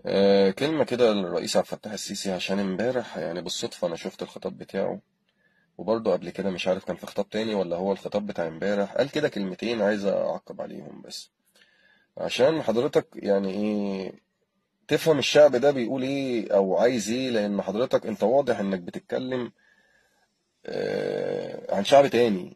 آه، كلمة كده للرئيس عبد الفتاح السيسي عشان امبارح يعني بالصدفة أنا شفت الخطاب بتاعه وبرضه قبل كده مش عارف كان في خطاب تاني ولا هو الخطاب بتاع امبارح قال كده كلمتين عايز أعقب عليهم بس عشان حضرتك يعني إيه تفهم الشعب ده بيقول إيه أو عايز إيه لأن حضرتك أنت واضح إنك بتتكلم آه، عن شعب تاني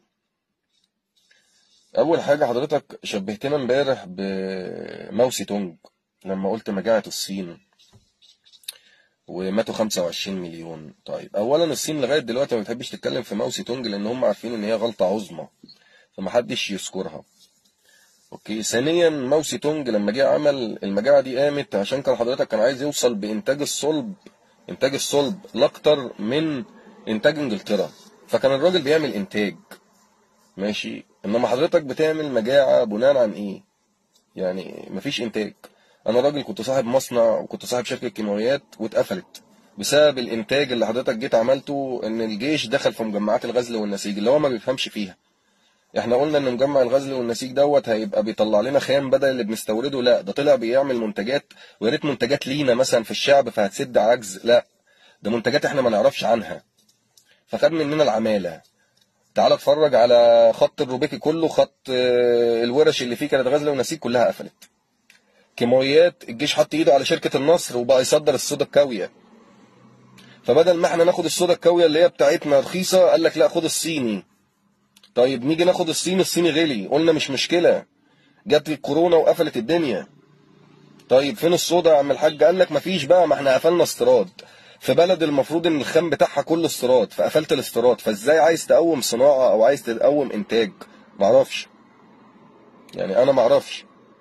أول حاجة حضرتك شبهتنا امبارح بماو سي تونج لما قلت مجاعة الصين وماتوا 25 مليون طيب اولا الصين لغايه دلوقتي ما بتحبش تتكلم في ماو سي تونج لان هم عارفين ان هي غلطه عظمى فمحدش يذكرها اوكي ثانيا ماو سي تونج لما جه عمل المجاعه دي قامت عشان كان حضرتك كان عايز يوصل بانتاج الصلب انتاج الصلب لاكتر من انتاج انجلترا فكان الراجل بيعمل انتاج ماشي انما حضرتك بتعمل مجاعه بناء عن ايه يعني مفيش انتاج انا راجل كنت صاحب مصنع وكنت صاحب شركه كيماويات واتقفلت بسبب الانتاج اللي حضرتك جيت عملته ان الجيش دخل في مجمعات الغزل والنسيج اللي هو ما بيفهمش فيها احنا قلنا ان مجمع الغزل والنسيج دوت هيبقى بيطلع لنا خام بدل اللي بنستورده لا ده طلع بيعمل منتجات ويا ريت منتجات لينا مثلا في الشعب فهتسد عجز لا ده منتجات احنا ما نعرفش عنها فخد مننا العماله تعال اتفرج على خط الروبيكي كله خط آه، الورش اللي فيه كانت غزل ونسيج كلها قفلت كيماويات الجيش حط ايده على شركه النصر وبقى يصدر الصودا الكاويه فبدل ما احنا ناخد الصودا الكاويه اللي هي بتاعتنا رخيصه قال لك لا خد الصيني طيب نيجي ناخد الصيني الصيني غلي قلنا مش مشكله جت الكورونا وقفلت الدنيا طيب فين الصودا يا عم الحاج قال لك مفيش بقى ما احنا قفلنا استيراد في بلد المفروض ان الخام بتاعها كله استيراد فقفلت الاستيراد فازاي عايز تقوم صناعه او عايز تقوم انتاج معرفش يعني انا معرفش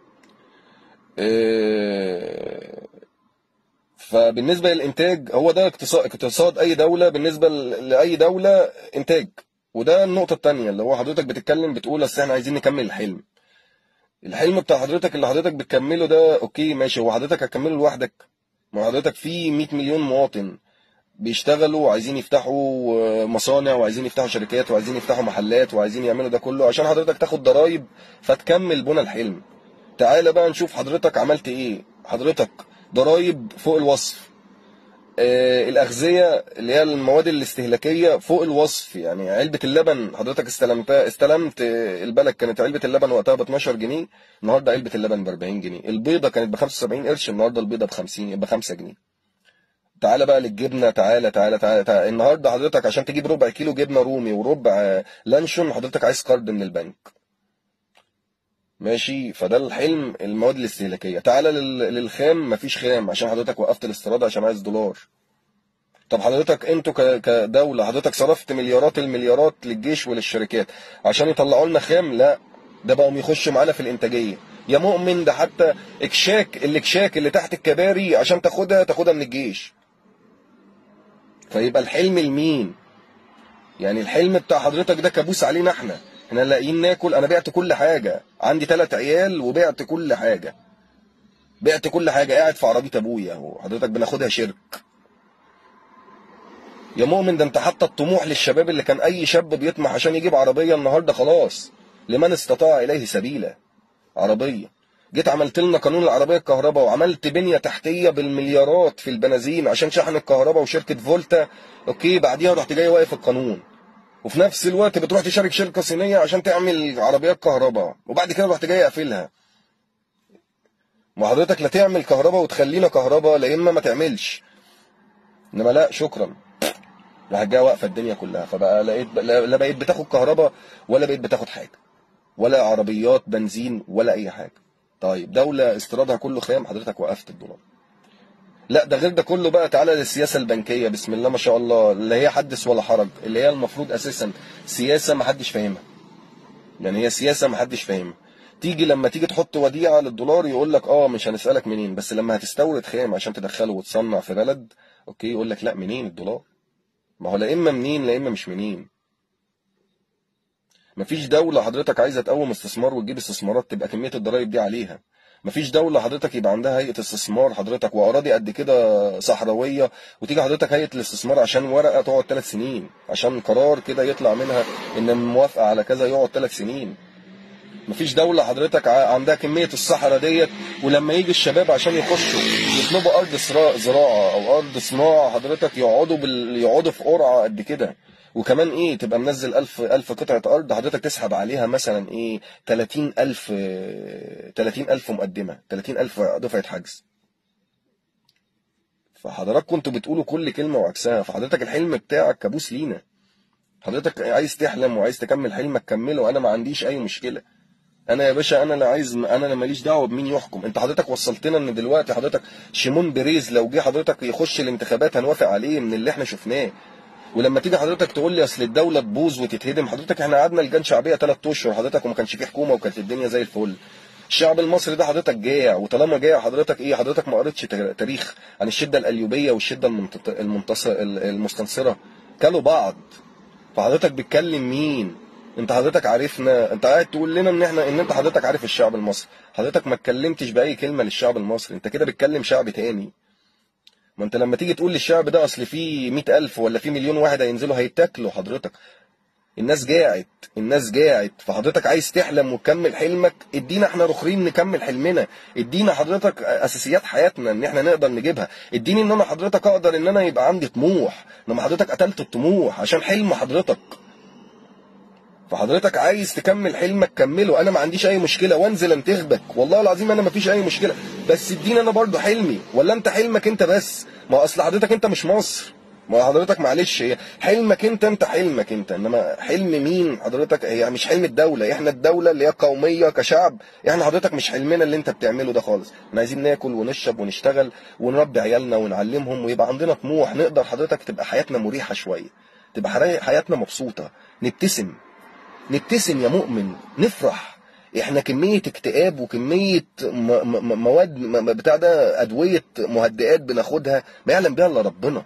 إيه، فبالنسبه للانتاج هو ده اقتصاد اقتصاد اي دوله بالنسبه ل- لاي دوله انتاج وده النقطه الثانيه اللي هو حضرتك بتتكلم بتقول اصل احنا عايزين نكمل الحلم الحلم بتاع حضرتك اللي حضرتك بتكمله ده اوكي ماشي هو حضرتك هتكمله لوحدك ما حضرتك في 100 مليون مواطن بيشتغلوا وعايزين يفتحوا آه، مصانع وعايزين يفتحوا شركات وعايزين يفتحوا محلات وعايزين يعملوا ده كله عشان حضرتك تاخد ضرايب فتكمل بنى الحلم تعالى بقى نشوف حضرتك عملت ايه حضرتك ضرايب فوق الوصف آه الاغذيه اللي هي المواد الاستهلاكيه فوق الوصف يعني علبه اللبن حضرتك استلمتها استلمت آه، البلد كانت علبه اللبن وقتها ب 12 جنيه النهارده علبه اللبن ب 40 جنيه البيضه كانت ب 75 قرش النهارده البيضه ب 50 ب 5 جنيه تعالى بقى للجبنه تعالى تعالى تعالى, تعالى. النهارده حضرتك عشان تجيب ربع كيلو جبنه رومي وربع آه، لانشون حضرتك عايز قرض من البنك ماشي فده الحلم المواد الاستهلاكيه تعالى لل- للخام مفيش خام عشان حضرتك وقفت الاستيراد عشان عايز دولار طب حضرتك انتوا ك- كدوله حضرتك صرفت مليارات المليارات للجيش وللشركات عشان يطلعوا لنا خام لا ده بقوا يخشوا معانا في الانتاجيه يا مؤمن ده حتى اكشاك الاكشاك اللي تحت الكباري عشان تاخدها تاخدها من الجيش فيبقى الحلم لمين يعني الحلم بتاع حضرتك ده كابوس علينا احنا احنا لاقيين ناكل انا بعت كل حاجه عندي ثلاث عيال وبعت كل حاجه بعت كل حاجه قاعد في عربيه ابويا وحضرتك بناخدها شرك يا مؤمن ده انت حتى الطموح للشباب اللي كان اي شاب بيطمح عشان يجيب عربيه النهارده خلاص لمن استطاع اليه سبيلا عربيه جيت عملت لنا قانون العربيه الكهرباء وعملت بنيه تحتيه بالمليارات في البنزين عشان شحن الكهرباء وشركه فولتا اوكي بعديها رحت جاي واقف القانون وفي نفس الوقت بتروح تشارك شركه صينيه عشان تعمل عربيات كهرباء وبعد كده رحت جاي قافلها ما حضرتك لا تعمل كهرباء وتخلينا كهرباء لا اما ما تعملش انما لا شكرا راحت جايه واقفه الدنيا كلها فبقى لقيت لا لا بقيت بتاخد كهرباء ولا بقيت بتاخد حاجه ولا عربيات بنزين ولا اي حاجه طيب دوله استيرادها كله خام حضرتك وقفت الدولار لا ده غير ده كله بقى تعالى للسياسه البنكيه بسم الله ما شاء الله اللي هي حدث ولا حرج اللي هي المفروض اساسا سياسه ما حدش فاهمها يعني هي سياسه ما حدش فاهمها تيجي لما تيجي تحط وديعه للدولار يقول لك اه مش هنسالك منين بس لما هتستورد خام عشان تدخله وتصنع في بلد اوكي يقول لك لا منين الدولار ما هو لا اما منين لا اما مش منين مفيش دولة حضرتك عايزة تقوم استثمار وتجيب استثمارات تبقى كمية الضرايب دي عليها مفيش دولة حضرتك يبقى عندها هيئة استثمار حضرتك وأراضي قد كده صحراوية وتيجي حضرتك هيئة الاستثمار عشان ورقة تقعد ثلاث سنين عشان قرار كده يطلع منها إن موافقة على كذا يقعد ثلاث سنين مفيش دولة حضرتك ع- عندها كمية الصحراء ديت ولما يجي الشباب عشان يخشوا يطلبوا أرض صرا- زراعة أو أرض صناعة حضرتك يقعدوا بال... يقعدوا في قرعة قد كده وكمان ايه تبقى منزل ألف ألف قطعة أرض حضرتك تسحب عليها مثلا ايه 30 ألف 30 ألف مقدمة 30 ألف دفعة حجز فحضرتك كنتوا بتقولوا كل كلمة وعكسها فحضرتك الحلم بتاعك كابوس لينا حضرتك عايز تحلم وعايز تكمل حلمك كمله انا ما عنديش اي مشكله انا يا باشا انا لا عايز انا لا ماليش دعوه بمين يحكم انت حضرتك وصلتنا ان دلوقتي حضرتك شيمون بيريز لو جه حضرتك يخش الانتخابات هنوافق عليه من اللي احنا شفناه ولما تيجي حضرتك تقول لي اصل الدوله تبوظ وتتهدم حضرتك احنا قعدنا لجان شعبيه ثلاث اشهر حضرتك وما كانش فيه حكومه وكانت الدنيا زي الفل الشعب المصري ده حضرتك جاع وطالما جاع حضرتك ايه حضرتك ما قريتش تاريخ عن الشده القليوبيه والشده المنت- المنتصر المستنصره كلوا بعض فحضرتك بتكلم مين انت حضرتك عارفنا انت قاعد تقول لنا ان احنا ان انت حضرتك عارف الشعب المصري حضرتك ما اتكلمتش باي كلمه للشعب المصري انت كده بتكلم شعب تاني ما انت لما تيجي تقول للشعب ده اصل في مئة ألف ولا في مليون واحد هينزلوا هيتاكلوا حضرتك الناس جاعت الناس جاعت فحضرتك عايز تحلم وتكمل حلمك ادينا احنا رخرين نكمل حلمنا ادينا حضرتك اساسيات حياتنا ان احنا نقدر نجيبها اديني ان انا حضرتك اقدر ان انا يبقى عندي طموح لما حضرتك قتلت الطموح عشان حلم حضرتك فحضرتك عايز تكمل حلمك كمله انا ما عنديش اي مشكله وانزل انتخبك والله العظيم انا ما فيش اي مشكله بس اديني انا برضو حلمي ولا انت حلمك انت بس ما هو اصل حضرتك انت مش مصر ما هو حضرتك معلش هي حلمك انت انت حلمك انت انما حلم مين حضرتك هي مش حلم الدوله احنا الدوله اللي هي قوميه كشعب احنا حضرتك مش حلمنا اللي انت بتعمله ده خالص احنا عايزين ناكل ونشرب ونشتغل ونربي عيالنا ونعلمهم ويبقى عندنا طموح نقدر حضرتك تبقى حياتنا مريحه شويه تبقى حرا- حياتنا مبسوطه نبتسم نبتسم يا مؤمن نفرح احنا كمية اكتئاب وكمية م- م- مواد م- بتاع ده أدوية مهدئات بناخدها ما يعلم بها إلا ربنا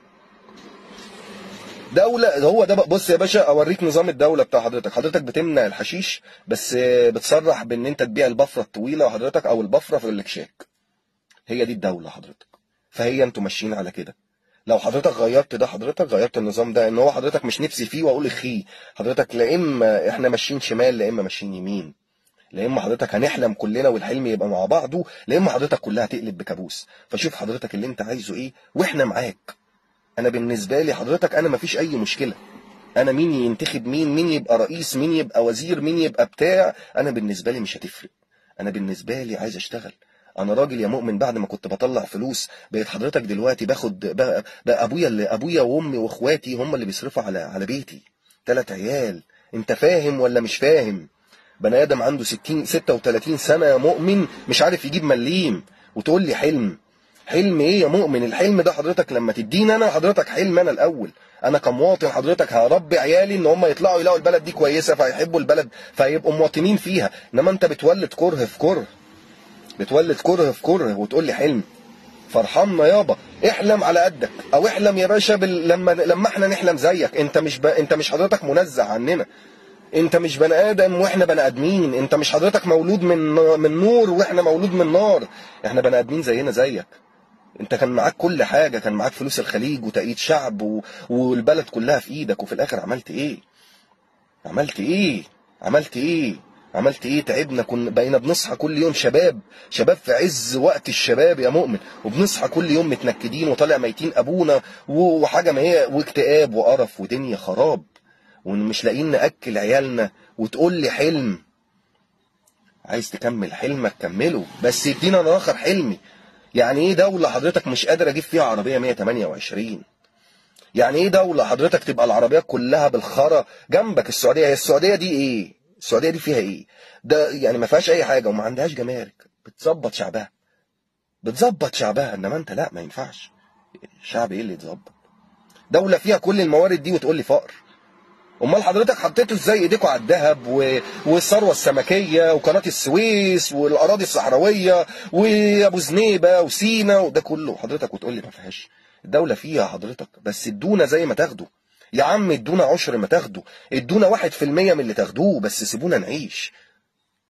دولة هو ده بقى بص يا باشا اوريك نظام الدولة بتاع حضرتك حضرتك بتمنع الحشيش بس بتصرح بان انت تبيع البفرة الطويلة حضرتك او البفرة في الاكشاك هي دي الدولة حضرتك فهي انتوا ماشيين على كده لو حضرتك غيرت ده حضرتك غيرت النظام ده ان هو حضرتك مش نفسي فيه واقول اخيه حضرتك لا اما احنا ماشيين شمال لا اما ماشيين يمين لا اما حضرتك هنحلم كلنا والحلم يبقى مع بعضه لا اما حضرتك كلها تقلب بكابوس فشوف حضرتك اللي انت عايزه ايه واحنا معاك انا بالنسبه لي حضرتك انا مفيش اي مشكله انا مين ينتخب مين مين يبقى رئيس مين يبقى وزير مين يبقى بتاع انا بالنسبه لي مش هتفرق انا بالنسبه لي عايز اشتغل انا راجل يا مؤمن بعد ما كنت بطلع فلوس بقيت حضرتك دلوقتي باخد بقى, بقى ابويا اللي ابويا وامي واخواتي هم اللي بيصرفوا على على بيتي ثلاث عيال انت فاهم ولا مش فاهم بني ادم عنده 60 36 سنه يا مؤمن مش عارف يجيب مليم وتقول لي حلم حلم ايه يا مؤمن الحلم ده حضرتك لما تديني انا حضرتك حلم انا الاول انا كمواطن حضرتك هربي عيالي ان هم يطلعوا يلاقوا البلد دي كويسه فيحبوا البلد فيبقوا مواطنين فيها انما انت بتولد كره في كره بتولد كره في كره وتقول لي حلم فرحنا يابا احلم على قدك او احلم يا باشا بال... لما لما احنا نحلم زيك انت مش ب... انت مش حضرتك منزه عننا انت مش بني ادم واحنا بني ادمين انت مش حضرتك مولود من من نور واحنا مولود من نار احنا بني ادمين زينا زيك انت كان معاك كل حاجه كان معاك فلوس الخليج وتأييد شعب و... والبلد كلها في ايدك وفي الاخر عملت ايه عملت ايه عملت ايه عملت ايه تعبنا كنا بقينا بنصحى كل يوم شباب شباب في عز وقت الشباب يا مؤمن وبنصحى كل يوم متنكدين وطالع ميتين ابونا وحاجه ما هي واكتئاب وقرف ودنيا خراب ومش لاقيين ناكل عيالنا وتقول لي حلم عايز تكمل حلمك كمله بس ادينا انا اخر حلمي يعني ايه دولة حضرتك مش قادر اجيب فيها عربية 128 يعني ايه دولة حضرتك تبقى العربيات كلها بالخرا جنبك السعودية هي السعودية دي ايه السعودية دي فيها ايه ده يعني ما فيهاش اي حاجة وما عندهاش جمارك بتظبط شعبها بتظبط شعبها انما انت لا ما ينفعش الشعب ايه اللي يتظبط دولة فيها كل الموارد دي وتقول لي فقر امال حضرتك حطيته ازاي ايديكوا على الذهب و... والثروه السمكيه وقناه السويس والاراضي الصحراويه وابو زنيبه وسينا وده كله حضرتك وتقول لي ما فيهاش الدوله فيها حضرتك بس ادونا زي ما تاخدوا يا عم ادونا عشر ما تاخدوا ادونا واحد في المية من اللي تاخدوه بس سيبونا نعيش